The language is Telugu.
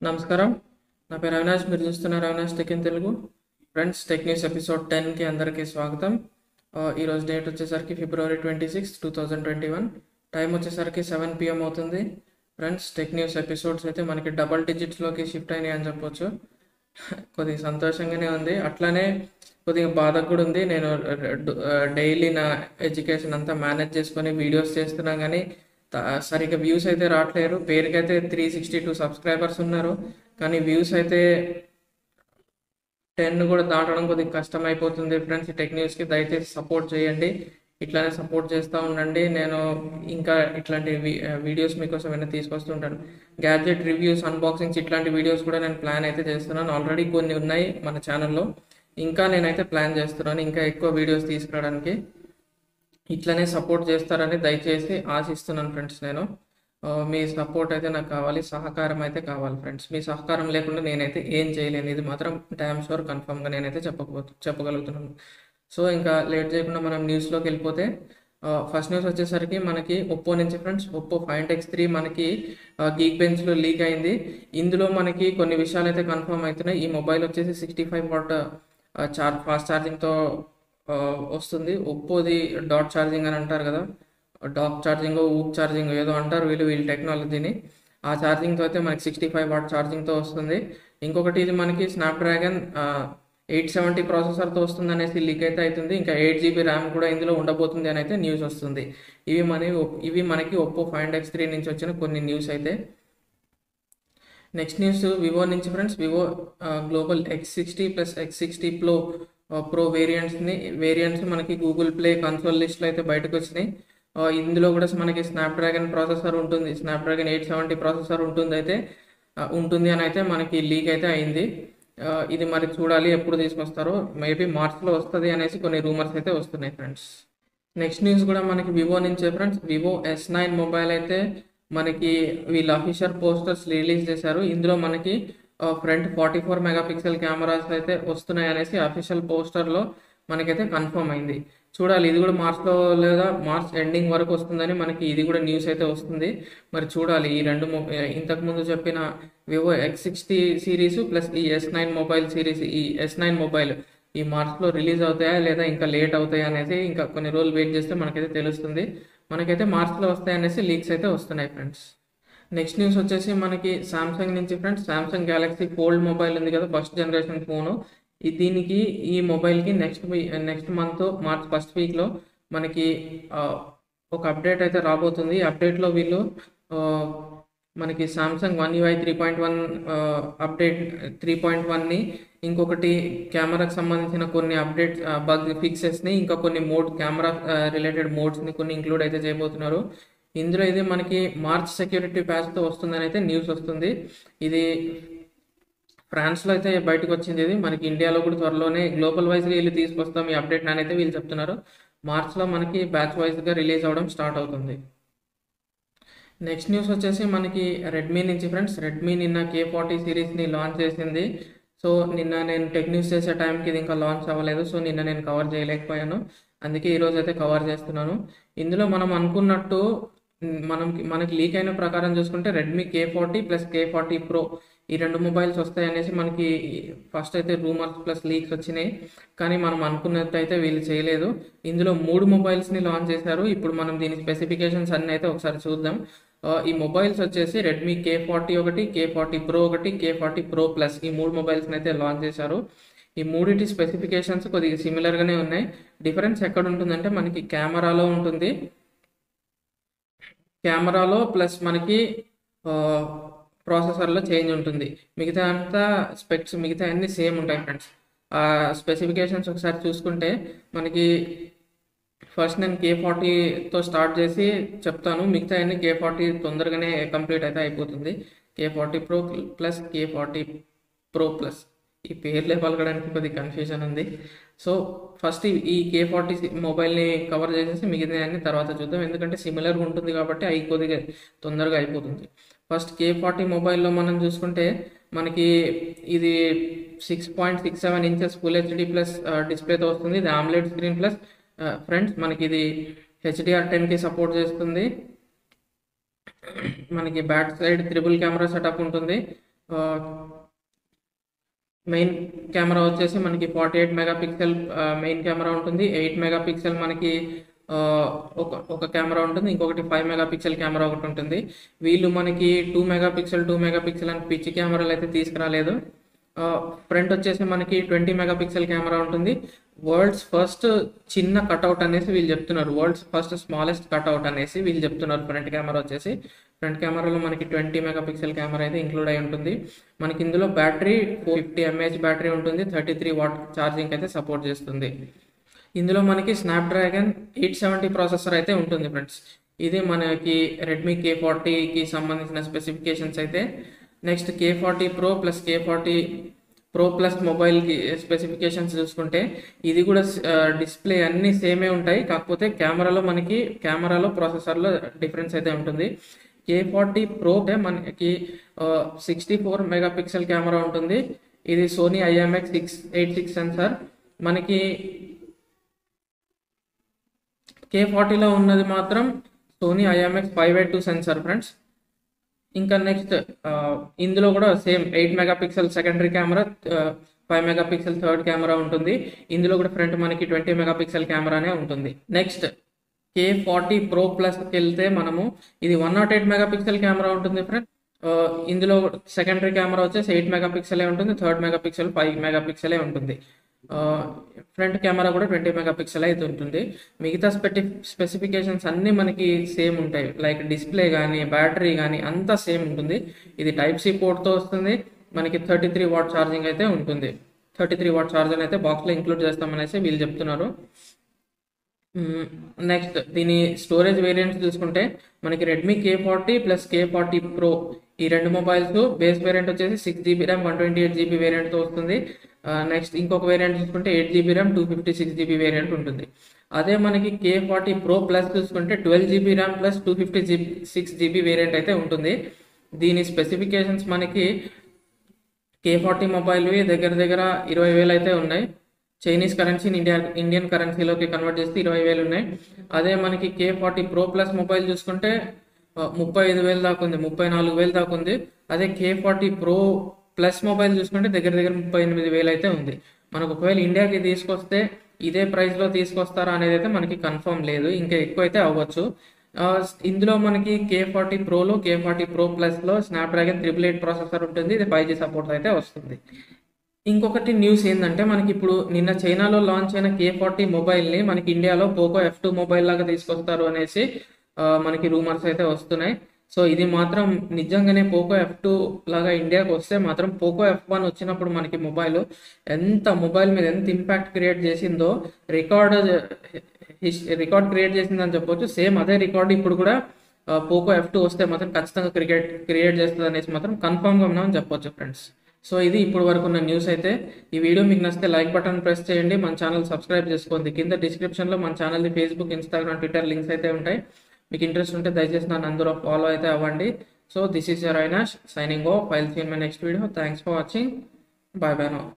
నమస్కారం నా పేరు అవినాష్ మీరు చూస్తున్నారు Avinash tech in Telugu friends tech news episode టెన్కి అందరికీ స్వాగతం ఆ, ఈరోజు డేట్ వచ్చేసరికి February twenty six two thousand twenty one time వచ్చేసరికి సెవెన్ పిఎం అవుతుంది ఫ్రెండ్స్ టెక్ న్యూస్ ఎపిసోడ్స్ అయితే మనకి డబల్ డిజిట్స్లోకి షిఫ్ట్ అయినాయి అని చెప్పొచ్చు కొద్దిగా సంతోషంగానే ఉంది అట్లానే కొద్దిగా బాధ కూడా ఉంది నేను డైలీ నా ఎడ్యుకేషన్ అంతా మేనేజ్ చేసుకొని వీడియోస్ చేస్తున్నా కానీ త- సరిగ్గా వ్యూస్ అయితే రావట్లేరు పేరుకైతే త్రీ సిక్స్టీ టూ సబ్స్క్రైబర్స్ ఉన్నారు కానీ వ్యూస్ అయితే టెన్ కూడా దాటడం కొద్దిగా కష్టం అయిపోతుంది ఫ్రెండ్స్ ఈ టెక్ న్యూస్కి దయచేసి సపోర్ట్ చేయండి ఇట్లానే సపోర్ట్ చేస్తూ ఉండండి నేను ఇంకా ఇట్లాంటి వి- వీడియోస్ మీకోసం ఏమైనా తీసుకొస్తుంటాను గ్యాడ్జెట్ రివ్యూస్ అన్బాక్సింగ్స్ ఇట్లాంటి వీడియోస్ కూడా నేను ప్లాన్ అయితే చేస్తున్నాను ఆల్రెడీ కొన్ని ఉన్నాయి మన ఛానల్లో ఇంకా నేనైతే ప్లాన్ చేస్తున్నాను ఇంకా ఎక్కువ వీడియోస్ తీసుకురావడానికి ఇట్లనే సపోర్ట్ చేస్తారని దయచేసి ఆశిస్తున్నాను ఫ్రెండ్స్ నేను ఆ, మీ సపోర్ట్ అయితే నాకు కావాలి సహకారం అయితే కావాలి ఫ్రెండ్స్ మీ సహకారం లేకుండా నేనైతే ఏం చేయలేను ఇది మాత్రం డ్యామ్ షూర్ కన్ఫర్మ్గా నేనైతే చెప్పకపోతు చెప్పగలుగుతున్నాను సో ఇంకా లేట్ చేయకుండా మనం న్యూస్లోకి వెళ్ళిపోతే ఫస్ట్ న్యూస్ వచ్చేసరికి మనకి ఒప్పో నుంచి friends Oppo five X three మనకి గీక్ బెంచ్లో లీక్ అయింది ఇందులో మనకి కొన్ని విషయాలు అయితే కన్ఫర్మ్ అవుతున్నాయి ఈ మొబైల్ వచ్చేసి sixty five watt charge fast ఛార్జింగ్తో వస్తుంది ఒప్పోది డాట్ ఛార్జింగ్ అని అంటారు కదా డాక్ ఛార్జింగ్ ఊప్ ఛార్జింగ్ ఏదో అంటారు వీళ్ళు వీళ్ళ టెక్నాలజీని ఆ ఛార్జింగ్తో అయితే మనకి సిక్స్టీ ఫైవ్ వాట్ ఛార్జింగ్తో వస్తుంది ఇంకొకటి ఇది మనకి స్నాప్డ్రాగన్ ఎయిట్ సెవెంటీ ప్రాసెసర్తో వస్తుంది అనేసి లీక్ అయితే అవుతుంది ఇంకా ఎయిట్ జీబీ ర్యామ్ కూడా ఇందులో ఉండబోతుంది అని అయితే న్యూస్ వస్తుంది ఇవి మన ఇవి మనకి ఒప్పో ఫైవ్ ఎక్స్ త్రీ నుంచి వచ్చిన కొన్ని న్యూస్ అయితే నెక్స్ట్ న్యూస్ వివో నుంచి friends Vivo global X sixty plus X sixty pro pro వేరియంట్స్ని వేరియంట్స్ మనకి గూగుల్ ప్లే కన్సోల్ లిస్ట్లో అయితే బయటకు వచ్చినాయి ఆ, ఇందులో కూడా మనకి స్నాప్డ్రాగన్ ప్రాసెసర్ ఉంటుంది స్నాప్డ్రాగన్ ఎయిట్ సెవెంటీ ప్రాసెసర్ ఉంటుంది అయితే ఆ, ఉంటుంది అని అయితే మనకి లీక్ అయితే అయింది ఆ, ఇది మరి చూడాలి ఎప్పుడు తీసుకొస్తారో మేబీ మార్చ్లో వస్తుంది అనేసి కొన్ని రూమర్స్ అయితే వస్తున్నాయి ఫ్రెండ్స్ నెక్స్ట్ న్యూస్ కూడా మనకి వివో నుంచే friends Vivo S nine mobile అయితే మనకి వీళ్ళ అఫీషియల్ పోస్టర్స్ రిలీజ్ చేశారు ఇందులో మనకి front forty four megapixel cameras అయితే వస్తున్నాయి అనేసి అఫీషియల్ పోస్టర్లో మనకైతే కన్ఫర్మ్ అయింది చూడాలి ఇది కూడా మార్చ్లో లేదా మార్చ్ ఎండింగ్ వరకు వస్తుందని మనకి ఇది కూడా న్యూస్ అయితే వస్తుంది మరి చూడాలి ఈ రెండు మొ- ఇంతకు ముందు చెప్పిన Vivo X sixty series plus ఈ ఎస్ నైన్ మొబైల్ సిరీస్ ఈ ఎస్ నైన్ మొబైల్ ఈ మార్చ్లో రిలీజ్ అవుతాయా లేదా ఇంకా లేట్ అవుతాయా అనేది ఇంకా కొన్ని రోజులు వెయిట్ చేస్తే మనకైతే తెలుస్తుంది మనకైతే మార్చ్లో వస్తాయి అనేసి లీక్స్ అయితే వస్తున్నాయి ఫ్రెండ్స్ నెక్స్ట్ న్యూస్ వచ్చేసి మనకి సామ్సంగ్ నుంచి friends Samsung Galaxy Fold mobile ఉంది కదా ఫస్ట్ జనరేషన్ ఫోను ఈ దీనికి ఈ మొబైల్కి next next month March first వీక్లో మనకి ఆ, ఒక అప్డేట్ అయితే రాబోతుంది ఈ అప్డేట్లో వీళ్ళు ఆ, మనకి Samsung one UI three point one update three point వన్ని ఇంకొకటి కెమెరాకి సంబంధించిన కొన్ని అప్డేట్ బగ్ ఫిక్సెస్ని ఇంకా కొన్ని మోడ్ కెమెరా రిలేటెడ్ మోడ్స్ని కొన్ని ఇంక్లూడ్ అయితే చేయబోతున్నారు ఇందులో ఇది మనకి మార్చ్ సెక్యూరిటీ ప్యాచ్తో వస్తుందని అయితే న్యూస్ వస్తుంది ఇది ఫ్రాన్స్లో అయితే బయటకు వచ్చింది ఇది మనకి ఇండియాలో కూడా త్వరలోనే గ్లోబల్ వైజ్గా వీళ్ళు తీసుకొస్తాం ఈ అప్డేట్ అని అయితే వీళ్ళు చెప్తున్నారు మార్చ్లో మనకి బ్యాచ్ వైజ్గా రిలీజ్ అవ్వడం స్టార్ట్ అవుతుంది నెక్స్ట్ న్యూస్ వచ్చేసి మనకి రెడ్మీ నుంచి ఫ్రెండ్స్ రెడ్మీ నిన్న కే ఫార్టీ సిరీస్ని లాంచ్ చేసింది సో నిన్న నేను టెక్ న్యూస్ చేసే టైంకి ఇది ఇంకా లాంచ్ అవ్వలేదు సో నిన్న నేను కవర్ చేయలేకపోయాను అందుకే ఈరోజు అయితే కవర్ చేస్తున్నాను ఇందులో మనం అనుకున్నట్టు మ్, మనం మనకి లీక్ అయిన ప్రకారం చూసుకుంటే Redmi K forty plus K forty pro ఈ రెండు మొబైల్స్ వస్తాయి అనేసి మనకి ఫస్ట్ అయితే రూమర్స్ ప్లస్ లీక్స్ వచ్చినాయి కానీ మనం అనుకున్నట్టు అయితే వీళ్ళు చేయలేదు ఇందులో మూడు మొబైల్స్ని లాంచ్ చేశారు ఇప్పుడు మనం దీని స్పెసిఫికేషన్స్ అన్ని అయితే ఒకసారి చూద్దాం ఆ, ఈ మొబైల్స్ వచ్చేసి రెడ్మీ కే ఫార్టీ ఒకటి కే ఫార్టీ ప్రో ఒకటి కే ఫార్టీ ప్రో ప్లస్ ఈ మూడు మొబైల్స్ని అయితే లాంచ్ చేశారు ఈ మూడింటి స్పెసిఫికేషన్స్ కొద్దిగా సిమిలర్గానే ఉన్నాయి డిఫరెన్స్ ఎక్కడ ఉంటుందంటే మనకి కెమెరాలో ఉంటుంది కెమెరాలో ప్లస్ మనకి ప్రాసెసర్లో చేంజ్ ఉంటుంది మిగతా అంతా స్పెక్స్ మిగతా అన్ని సేమ్ ఉంటాయి ఫ్రెండ్స్ ఆ స్పెసిఫికేషన్స్ ఒకసారి చూసుకుంటే మనకి ఫస్ట్ నేను కే ఫార్టీతో స్టార్ట్ చేసి చెప్తాను మిగతా అన్ని కే ఫార్టీ తొందరగానే కంప్లీట్ అయితే అయిపోతుంది K forty pro plus K forty pro plus ఈ పేర్లే పలకడానికి కొద్దిగా కన్ఫ్యూజన్ ఉంది సో ఫస్ట్ ఈ- ఈ కే ఫార్టీ మొబైల్ని కవర్ చేసేసి మిగతా అన్ని తర్వాత చూద్దాం ఎందుకంటే సిమిలర్గా ఉంటుంది కాబట్టి అవి కొద్దిగా తొందరగా అయిపోతుంది ఫస్ట్ కే ఫార్టీ మొబైల్లో మనం చూసుకుంటే మనకి ఇది six point six seven inches full HD plus డిస్ప్లేతో వస్తుంది ఇది ఆమ్లెట్ స్క్రీన్ ప్లస్ ఫ్రెండ్స్ మనకి ఇది హెచ్డిఆర్ టెన్కి సపోర్ట్ చేస్తుంది మనకి back side triple camera setup ఉంటుంది మెయిన్ కెమెరా వచ్చేసి మనకి forty eight megapixel main camera ఉంటుంది ఎయిట్ మెగా పిక్సెల్ మనకి ఆ, ఒక ఒక కెమెరా ఉంటుంది ఇంకొకటి ఫైవ్ మెగా పిక్సెల్ కెమెరా ఒకటి ఉంటుంది వీళ్ళు మనకి two megapixel two megapixel అని పిచ్చి కెమెరాలు అయితే తీసుకురాలేదు ఫ్రంట్ వచ్చేసి మనకి ట్వంటీ మెగా పిక్సెల్ కెమెరా ఉంటుంది వరల్డ్స్ ఫస్ట్ చిన్న కట్అవుట్ అనేసి వీళ్ళు చెప్తున్నారు వరల్డ్స్ ఫస్ట్ స్మాలెస్ట్ కట్అవుట్ అనేసి వీళ్ళు చెప్తున్నారు ఫ్రంట్ కెమెరా వచ్చేసి ఫ్రంట్ కెమెరాలో మనకి ట్వంటీ మెగా పిక్సెల్ కెమెరా అయితే ఇంక్లూడ్ అయి ఉంటుంది మనకి ఇందులో బ్యాటరీ ఫిఫ్టీ ఎంఏహెచ్ బ్యాటరీ ఉంటుంది థర్టీ త్రీ వాట్ ఛార్జింగ్ అయితే సపోర్ట్ చేస్తుంది ఇందులో మనకి స్నాప్డ్రాగన్ ఎయిట్ సెవెంటీ ప్రాసెసర్ అయితే ఉంటుంది ఫ్రెండ్స్ ఇది మనకి రెడ్మీ కే ఫార్టీకి సంబంధించిన స్పెసిఫికేషన్స్ అయితే next K forty pro plus K forty pro plus మొబైల్కి స్పెసిఫికేషన్స్ చూసుకుంటే ఇది కూడా డిస్ప్లే అన్నీ సేమే ఉంటాయి కాకపోతే కెమెరాలో మనకి కెమెరాలో ప్రాసెసర్లో డిఫరెన్స్ అయితే ఉంటుంది కే ఫార్టీ ప్రో మనకి sixty four megapixel camera ఉంటుంది ఇది Sony IMX six eight six sensor మనకి కే ఫార్టీలో ఉన్నది మాత్రం Sony IMX five eight two sensor friends ఇంకా నెక్స్ట్ ఇందులో కూడా same eight megapixel secondary camera five megapixel third camera ఉంటుంది ఇందులో కూడా ఫ్రంట్ మనకి ట్వంటీ మెగా పిక్సెల్ కెమెరానే ఉంటుంది నెక్స్ట్ కే ఫార్టీ ప్రో ప్లస్కి వెళ్తే మనము ఇది one nought eight megapixel camera ఉంటుంది ఫ్రెండ్ ఇందులో సెకండరీ కెమెరా వచ్చేసి ఎయిట్ మెగా పిక్సెలే ఉంటుంది థర్డ్ మెగా పిక్సెల్ ఫైవ్ మెగా పిక్సెలే ఉంటుంది ఫ్రంట్ కెమెరా కూడా ట్వంటీ మెగా పిక్సెల్ అయితే ఉంటుంది మిగతా స్పెటి స్పెసిఫికేషన్స్ అన్నీ మనకి సేమ్ ఉంటాయి లైక్ డిస్ప్లే కానీ బ్యాటరీ కానీ అంతా సేమ్ ఉంటుంది ఇది టైప్ సి పోర్ట్తో వస్తుంది మనకి థర్టీ త్రీ వాట్ ఛార్జింగ్ అయితే ఉంటుంది థర్టీ త్రీ వాట్ ఛార్జర్ అయితే బాక్స్లో ఇంక్లూడ్ చేస్తామనేసి వీళ్ళు చెప్తున్నారు నెక్స్ట్ దీని స్టోరేజ్ వేరియంట్స్ చూసుకుంటే మనకి Redmi K forty plus K forty pro ఈ రెండు మొబైల్స్ బేస్ వేరియంట్ వచ్చేసి six GB RAM one twenty eight GB వేరియంట్తో వస్తుంది నెక్స్ట్ ఇంకొక వేరియంట్ చూసుకుంటే eight GB RAM two fifty six GB variant ఉంటుంది అదే మనకి కే ఫార్టీ ప్రో ప్లస్ చూసుకుంటే twelve GB RAM plus two fifty GB six GB variant అయితే ఉంటుంది దీని స్పెసిఫికేషన్స్ మనకి కే ఫార్టీ మొబైల్వి దగ్గర దగ్గర ఇరవై వేలు అయితే ఉన్నాయి చైనీస్ కరెన్సీని ఇండియా ఇండియన్ కరెన్సీలోకి కన్వర్ట్ చేస్తే ఇరవై వేలు ఉన్నాయి అదే మనకి K forty pro plus mobile చూసుకుంటే ఆ, ముప్పై ఐదు వేలు దాకా ఉంది ముప్పై నాలుగు వేలు దాకా ఉంది అదే K forty pro plus mobile చూసుకుంటే దగ్గర దగ్గర ముప్పై ఎనిమిది వేలు అయితే ఉంది మనకు ఒకవేళ ఇండియాకి తీసుకొస్తే ఇదే ప్రైస్లో తీసుకొస్తారా అనేది అయితే మనకి కన్ఫర్మ్ లేదు ఇంకా ఎక్కువ అయితే అవ్వచ్చు ఆ, ఇందులో మనకి కే ఫార్టీ ప్రోలో కే ఫార్టీ ప్రో ప్లస్లో స్నాప్డ్రాగన్ త్రిబుల్ ఎయిట్ ప్రాసెసర్ ఉంటుంది ఇది ఫైవ్ జీ సపోర్ట్ అయితే వస్తుంది ఇంకొకటి న్యూస్ ఏంటంటే మనకి ఇప్పుడు నిన్న చైనాలో లాంచ్ అయిన కే ఫార్టీ మొబైల్ని మనకి ఇండియాలో పోకో ఎఫ్ టూ మొబైల్ లాగా తీసుకొస్తారు అనేసి ఆ, మనకి రూమర్స్ అయితే వస్తున్నాయి సో ఇది మాత్రం నిజంగానే పోకో ఎఫ్ టూ లాగా ఇండియాకి వస్తే మాత్రం పోకో ఎఫ్ వన్ వచ్చినప్పుడు మనకి మొబైల్ ఎంత మొబైల్ మీద ఎంత ఇంపాక్ట్ క్రియేట్ చేసిందో రికార్డ్ రికార్డ్ క్రియేట్ చేసిందని చెప్పొచ్చు సేమ్ అదే రికార్డ్ ఇప్పుడు కూడా పోకో ఎఫ్ టూ వస్తే మాత్రం ఖచ్చితంగా క్రికెట్ క్రియేట్ చేస్తుంది అనేసి మాత్రం కన్ఫర్మ్గా ఉన్నామని చెప్పొచ్చు ఫ్రెండ్స్ సో ఇది ఇప్పుడు వరకు ఉన్న న్యూస్ అయితే ఈ వీడియో మీకు నచ్చితే లైక్ బటన్ ప్రెస్ చేయండి మన ఛానల్ సబ్స్క్రైబ్ చేసుకోండి కింద డిస్క్రిప్షన్లో మన ఛానల్ది ఫేస్బుక్ ఇన్స్టాగ్రామ్ ట్విట్టర్ లింక్స్ అయితే ఉంటాయి మీకు ఇంట్రెస్ట్ ఉంటే దయచేసి నన్ను అందరూ ఫాలో అయితే అవ్వండి so this is your Avinash signing off file seen my next video thanks for watching bye bye no